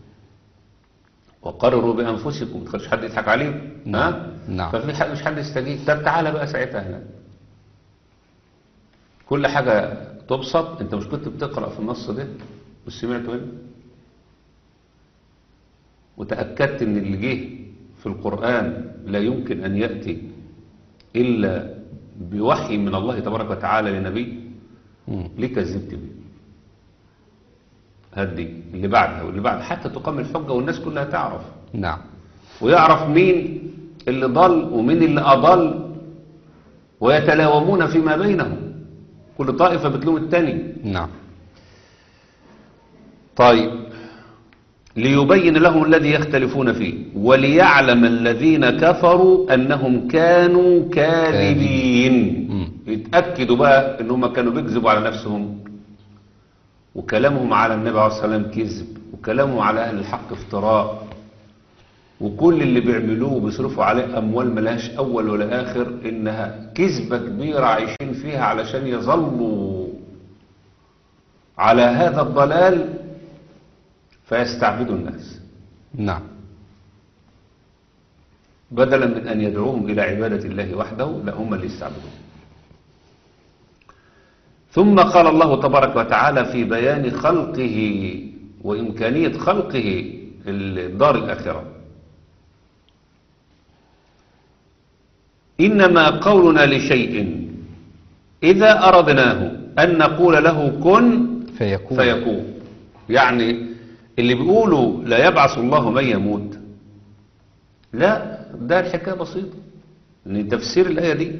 وقرروا بانفسكم ما تخليش حد يضحك عليكم نعم. ها نعم. ففي حد مش حد يستجيب طب تعالى بقى ساعتها هنا كل حاجة تبسط انت مش كنت بتقرأ في النص ده وسمعته هنا وتأكدت ان اللي جه في القرآن لا يمكن ان يأتي الا بوحي من الله تبارك وتعالى لنبي مم. ليه كذبت بيه هدي اللي بعدها واللي بعد حتى تقام الحجة والناس كلها تعرف نعم ويعرف مين اللي ضل ومين اللي أضل ويتلاومون فيما بينهم كل طائفة بتلوم التاني نعم طيب ليبين لهم الذي يختلفون فيه وليعلم الذين كفروا أنهم كانوا كاذبين مم. يتأكدوا بقى أنهم كانوا بيكذبوا على نفسهم وكلامهم على النبي عليه الصلاة والسلام كذب وكلامهم على أهل الحق افتراء وكل اللي بيعملوه بيصرفوا عليه أموال ملهاش أول ولا آخر إنها كذبة كبيرة عايشين فيها علشان يظلوا على هذا الضلال فيستعبدوا الناس نعم بدلا من أن يدعوهم إلى عبادة الله وحده لا هم اللي يستعبدون ثم قال الله تبارك وتعالى في بيان خلقه وإمكانية خلقه الدار الآخرة إنما قولنا لشيء إذا أردناه أن نقول له كن فيكون فيكون يعني اللي بيقولوا لا يبعث الله من يموت لا ده الحكاية بسيطة ان تفسير الآية دي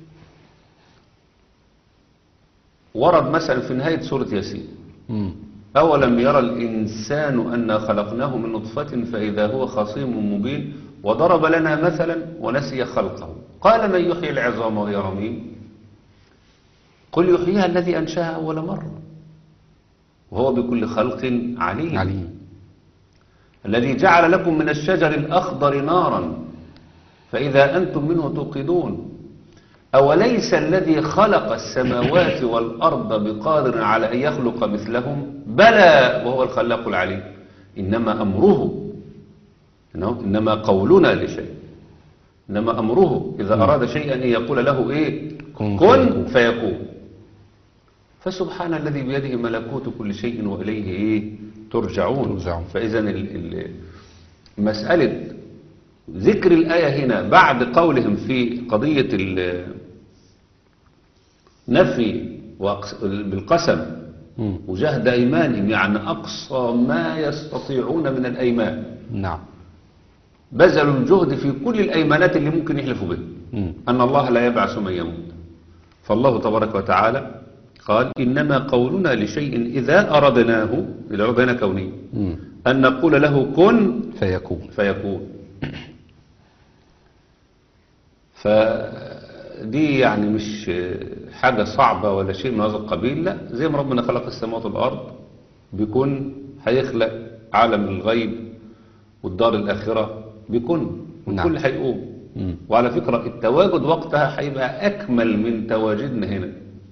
ورد مثلا في نهاية سورة ياسين مم. أولم يرى الإنسان أنا خلقناه من نطفة فإذا هو خصيم مبين وضرب لنا مثلا ونسي خلقه قال من يحيي العظام وهي رميم قل يحييها الذي أنشاها أول مرة وهو بكل خلق عليم عليم الذي جعل لكم من الشجر الأخضر نارا فإذا أنتم منه توقدون أوليس الذي خلق السماوات والأرض بقادر على أن يخلق مثلهم بلى وهو الخلاق العليم إنما أمره إنه- إنما قولنا لشيء إنما أمره إذا أراد شيئا أن يقول له إيه كن كن فيكون. فيكون فسبحان الذي بيده ملكوت كل شيء وإليه إيه ترجعون ترجعون. فإذا ال- ال- مسألة ذكر الآية هنا بعد قولهم في قضية النفي وأقس- بالقسم مم. وجهد أيمانهم يعني أقصى ما يستطيعون من الأيمان نعم بذلوا الجهد في كل الأيمانات اللي ممكن يحلفوا بها مم. أن الله لا يبعث من يموت فالله تبارك وتعالى قال إنما قولنا لشيء إذا أردناه إذا أردنا كوني مم. أن نقول له كن فيكون فيكون فدي يعني مش حاجة صعبة ولا شيء من هذا القبيل لا زي ما ربنا خلق السماوات والأرض بيكون هيخلق عالم الغيب والدار الآخرة بيكون نعم. والكل هيقوم مم. وعلى فكرة التواجد وقتها هيبقى أكمل من تواجدنا هنا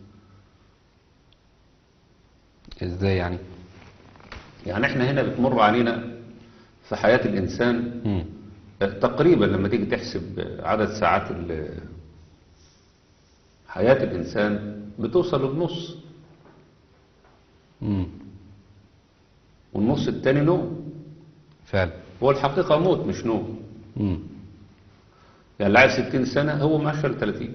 ازاي يعني يعني احنا هنا بتمر علينا في حياة الإنسان مم. تقريبا لما تيجي تحسب عدد ساعات ال- حياة الإنسان بتوصل للنص مم. والنص التاني نوم فعلا هو الحقيقة موت مش نوم مم. يعني اللي عايز 60 سنة هو معاش إلا 30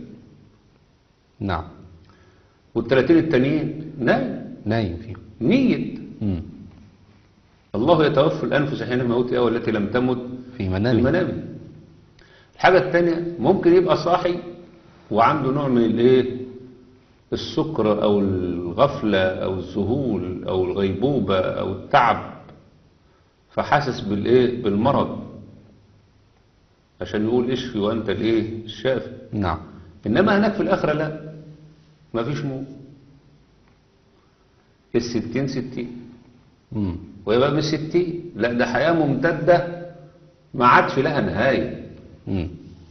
نعم وال 30 التانيين نايم نايم فيه ميت مم. الله يتوفى الأنفس حين موتها والتي لم تمت في في منامه منامه الحاجة التانية ممكن يبقى صاحي وعنده نوع من الايه السكر او الغفلة او الذهول او الغيبوبة او التعب فحاسس بالايه بالمرض عشان يقول اشفي وانت الايه الشافي نعم انما هناك في الاخرة لا مفيش موت الستين ستين مم. ويبقى من ستين لا ده حياة ممتدة ما عادش لها نهاية مم.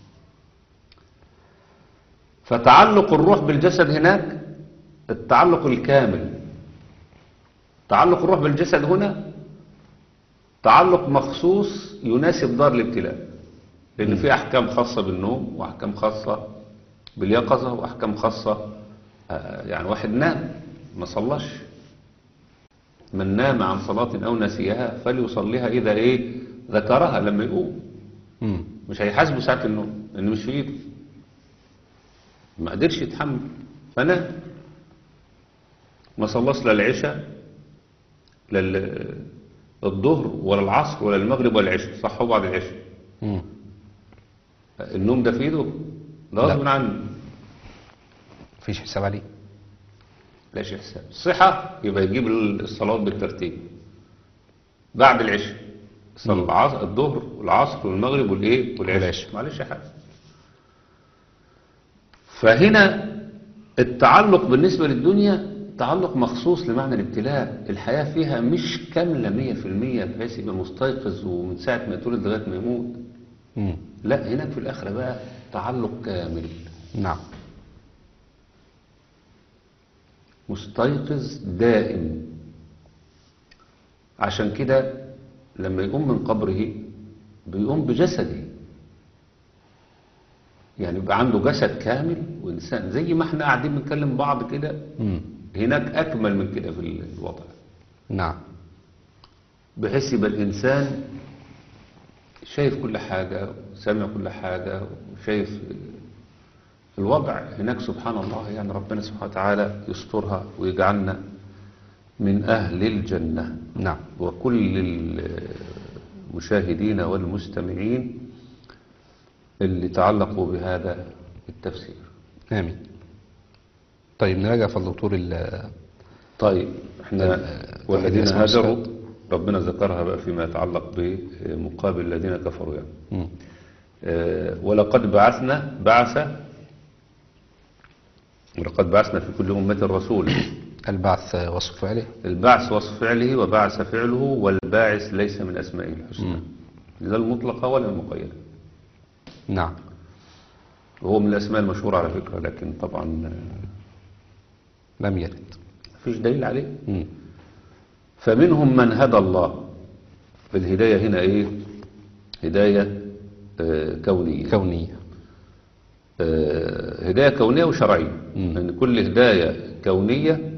فتعلق الروح بالجسد هناك التعلق الكامل تعلق الروح بالجسد هنا تعلق مخصوص يناسب دار الابتلاء لأن في أحكام خاصة بالنوم وأحكام خاصة باليقظة وأحكام خاصة آه، يعني واحد نام ما صلاش من نام عن صلاة أو نسيها فليصليها إذا إيه ذكرها لما يقوم مم. مش هيحاسبه ساعة النوم لأنه مش في إيده ما قدرش يتحمل فنام ما صلاش لا العشاء لا ال- الظهر ولا العصر ولا المغرب ولا العشاء صحوا بعد العشاء مم. النوم ده في ايده ده غصب لا. عنه مفيش حساب عليه لا شيء حساب صحة يبقى يجيب الصلاة بالترتيب بعد العشاء صلى العصر الظهر والعصر والمغرب والايه والعشاء والعشاء. معلش يا حاجة فهنا التعلق بالنسبة للدنيا تعلق مخصوص لمعنى الابتلاء الحياة فيها مش كاملة مية في المية بحيث يبقى مستيقظ ومن ساعة ما يتولد لغاية ما يموت مم. لا هناك في الآخرة بقى تعلق كامل نعم مستيقظ دائم عشان كده لما يقوم من قبره بيقوم بجسده يعني يبقى عنده جسد كامل وإنسان زي ما احنا قاعدين بنكلم بعض كده مم. هناك أكمل من كده في الوضع نعم بحيث يبقى الإنسان شايف كل حاجة سامع كل حاجة وشايف الوضع هناك سبحان الله يعني ربنا سبحانه وتعالى يسترها ويجعلنا من أهل الجنة نعم وكل المشاهدين والمستمعين اللي تعلقوا بهذا التفسير آمين طيب نراجع في الدكتور ال- طيب احنا ال- والذين الأسماء هاجروا والصفات. ربنا ذكرها بقى فيما يتعلق بمقابل الذين كفروا يعني مم. آه، ولقد بعثنا بعث ولقد بعثنا في كل أمة رسول البعث وصف فعله البعث وصف فعله وبعث فعله والباعث ليس من أسمائه الحسنى مم. لا المطلقة ولا المقيدة نعم وهو من الأسماء المشهورة على فكرة لكن طبعا آه، لم يرد مفيش دليل عليه مم. فمنهم من هدى الله الهداية هنا ايه هداية آه، كونية كونية آه، هداية كونية وشرعية مم. لأن كل هداية كونية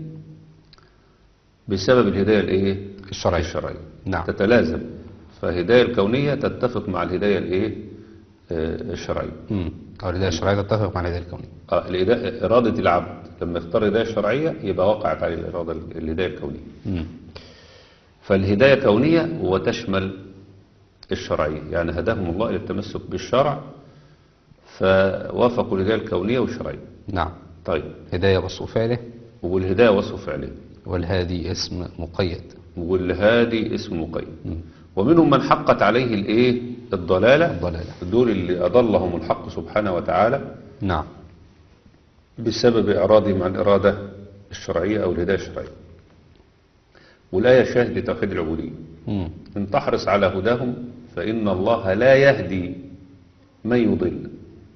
بسبب الهداية الايه الشرعية. الشرعية نعم. تتلازم فالهداية الكونية تتفق مع الهداية الايه آه، الشرعية مم. أو الهداية الشرعية تتفق مع الهداية الكونية آه، الإدا- إرادة العبد لما يختار الهداية الشرعية يبقى وقعت عليه الإرادة الهداية الكونية مم. فالهداية كونية وتشمل الشرعية يعني هداهم الله إلى التمسك بالشرع فوافقوا الهداية الكونية والشرعية نعم طيب هداية وصف فعله والهداية وصف فعله والهادي اسم مقيد والهادي اسم مقيد مم. ومنهم من حقت عليه الايه الضلالة الضلالة. دول اللي أضلهم الحق سبحانه وتعالى نعم بسبب إعراضهم عن الإرادة الشرعية أو الهداية الشرعية والآية شاهد لتوحيد العبودية مم. إن تحرص على هداهم فإن الله لا يهدي من يضل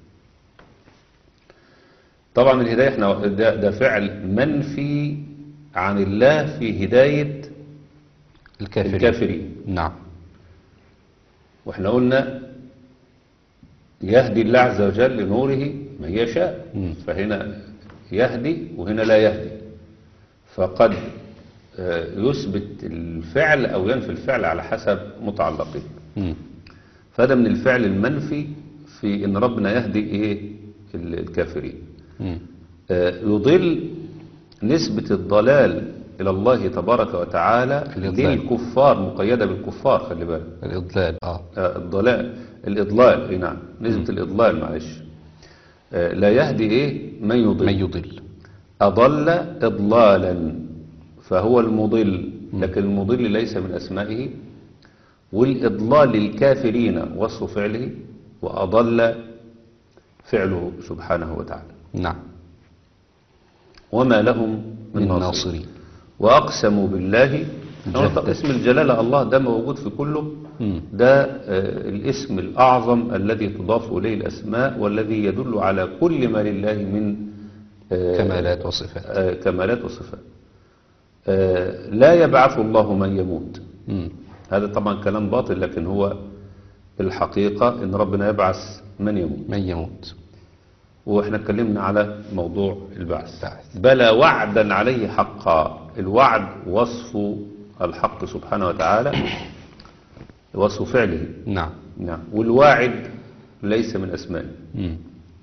طبعا الهداية احنا ده, ده فعل منفي عن الله في هداية الكافرين الكافرين نعم واحنا قلنا يهدي الله عز وجل لنوره من يشاء مم. فهنا يهدي وهنا لا يهدي فقد آه، يثبت الفعل أو ينفي الفعل على حسب متعلقه مم. فهذا من الفعل المنفي في ان ربنا يهدي ايه ال- الكافرين مم. آه، يضل نسبة الضلال إلى الله تبارك وتعالى الإضلال. للكفار مقيدة بالكفار خلي بالك الإضلال اه آه، الضلال الإضلال إيه نعم نسبة الإضلال معلش آه، لا يهدي إيه من يضل من يضل أضل إضلالا فهو المضل لكن المضل ليس من أسمائه والإضلال للكافرين وصف فعله وأضل فعله سبحانه وتعالى نعم وما لهم من من ناصرين ناصرين وأقسموا بالله جهد. طب اسم الجلالة الله ده موجود في كله مم. ده آه، الاسم الأعظم الذي تضاف إليه الأسماء والذي يدل على كل ما لله من آه، كمالات وصفات آه، كمالات وصفات آه، لا يبعث الله من يموت مم. هذا طبعا كلام باطل لكن هو الحقيقة ان ربنا يبعث من يموت من يموت واحنا اتكلمنا على موضوع البعث البعث. بلى وعدا عليه حقا الوعد وصف الحق سبحانه وتعالى وصف فعله نعم نعم والواعد ليس من اسمائه مم.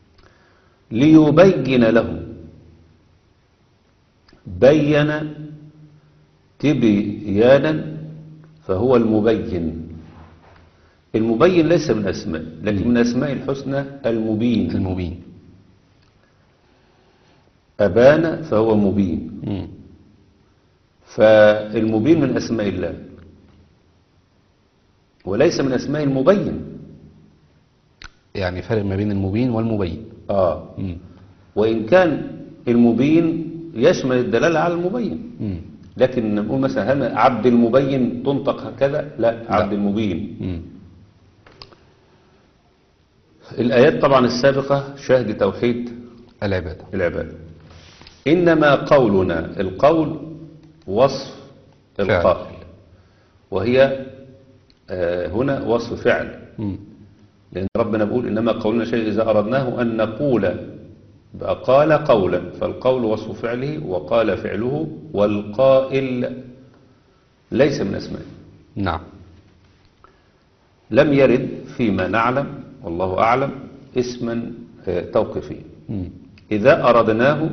ليبين لهم بين تبيانا فهو المبين المبين ليس من أسماء لكن من أسماء الحسنى المبين المبين أبان فهو مبين مم. فالمبين من أسماء الله وليس من أسماء المبين يعني فرق ما بين المبين والمبين آه مم. وإن كان المبين يشمل الدلالة على المبين مم. لكن نقول مثلا هل عبد المبين تنطق هكذا لا عبد المبين مم. الآيات طبعا السابقة شهد توحيد العبادة العبادة إنما قولنا القول وصف فعل. القائل وهي آه، هنا وصف فعل مم. لأن ربنا بيقول إنما قولنا شيء إذا أردناه أن نقول بقى قال قولا فالقول وصف فعله وقال فعله والقائل ليس من أسمائه نعم لم يرد فيما نعلم والله أعلم اسما آه، توقيفيا مم. إذا أردناه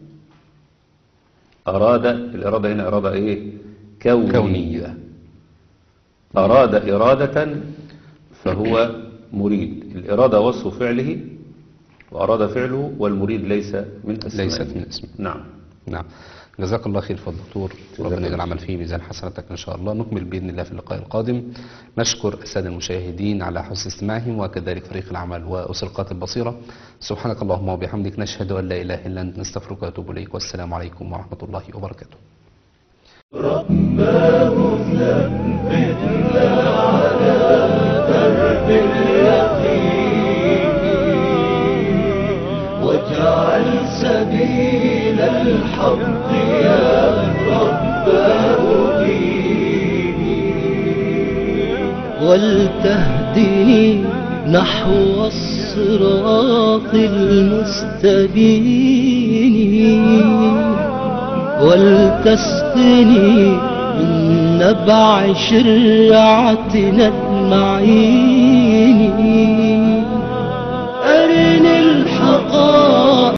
أراد الإرادة هنا إرادة إيه كونية, كونية. أراد إرادة فهو مريد الإرادة وصف فعله وأراد فعله والمريد ليس من أسمائه ليست من أسمائه. نعم نعم جزاك الله خير فضل دكتور جزاك ربنا يجعل الله. العمل فيه ميزان حسناتك ان شاء الله نكمل باذن الله في اللقاء القادم نشكر الساده المشاهدين على حسن استماعهم وكذلك فريق العمل واسرقات البصيره سبحانك اللهم وبحمدك نشهد ان لا اله الا انت نستغفرك ونتوب اليك والسلام عليكم ورحمه الله وبركاته واجعل سبيل الحق يا رباه ديني ولتهدني نحو الصراط المستبين ولتسقني من نبع شرعتنا المعين أرني الحقائق